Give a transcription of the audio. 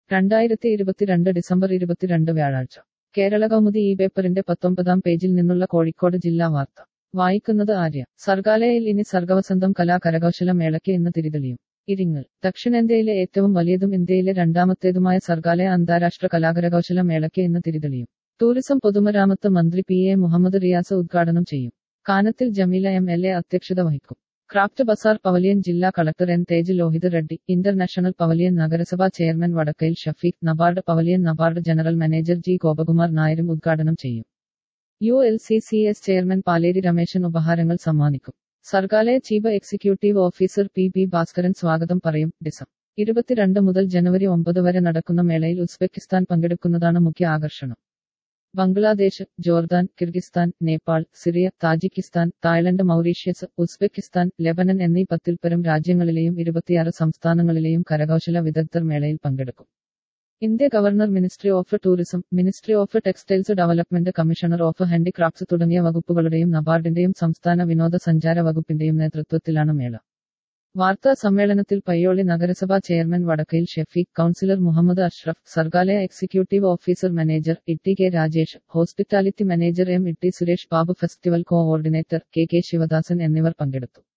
രണ്ടായിരത്തി ഇരുപത്തിരണ്ട് ഡിസംബർ ഇരുപത്തിരണ്ട് വ്യാഴാഴ്ച കേരള കൗമുദി ഈ പേപ്പറിന്റെ പത്തൊമ്പതാം പേജിൽ നിന്നുള്ള കോഴിക്കോട് ജില്ലാ വാർത്ത വായിക്കുന്നത് ആര്യ സർഗാലയയിൽ ഇനി സർഗവസന്തം കലാ കരകൗശല മേളയ്ക്ക് ഇന്ന് തിരിതെളിയും ഇരിങ്ങൽ ദക്ഷിണേന്ത്യയിലെ ഏറ്റവും വലിയതും ഇന്ത്യയിലെ രണ്ടാമത്തേതുമായ സർഗാലയ അന്താരാഷ്ട്ര കലാകരകൗശല മേളയ്ക്ക് ഇന്ന് തിരിതെളിയും ടൂറിസം പൊതുമരാമത്ത് മന്ത്രി പി എ മുഹമ്മദ് റിയാസ് ഉദ്ഘാടനം ചെയ്യും Kanathil Jameela M L A അധ്യക്ഷത വഹിക്കും ക്രാഫ്റ്റ് ബസാർ പവലിയൻ ജില്ലാ collector N Tej Lohith Reddy international pavilion നഗരസഭാ chairman Vadakkayil Shafeeq NABARD pavilion NABARD general manager G Gopakumar നായരും ഉദ്ഘാടനം ചെയ്യും U L C C S chairman Paleri Rameshan ഉപഹാരങ്ങൾ സമ്മാനിക്കും Sargaalaya chief executive officer P B Bhaskaran സ്വാഗതം പറയും ഡിസം ഇരുപത്തിരണ്ട് മുതൽ ജനുവരി ഒമ്പത് വരെ നടക്കുന്ന മേളയിൽ ഉസ്ബെക്കിസ്ഥാൻ പങ്കെടുക്കുന്നതാണ് മുഖ്യ ആകർഷണം Bangladesh Jordan Kyrgyzstan Nepal Syria Tajikistan Thailand Mauritius Uzbekistan Lebanon എന്നീ പത്തിൽപ്പരം രാജ്യങ്ങളിലെയും ഇരുപത്തിയാറ് സംസ്ഥാനങ്ങളിലെയും കരകൗശല വിദഗ്ധർ മേളയിൽ പങ്കെടുക്കും India governor ministry of tourism ministry of textiles development commissioner of handicrafts തുടങ്ങിയ വകുപ്പുകളുടെയും നബാർഡിന്റെയും സംസ്ഥാന വിനോദസഞ്ചാര വകുപ്പിന്റെയും നേതൃത്വത്തിലാണ് മേള വാർത്താ സമ്മേളനത്തിൽ പയ്യോളി നഗരസഭാ chairman Vadakkayil Shefeeq councillor Muhammad Ashraf Sargaalaya executive officer manager Itty K Rajesh hospitality manager M Itty Suresh Babu festival coordinator K K Sivadasan എന്നിവർ പങ്കെടുത്തു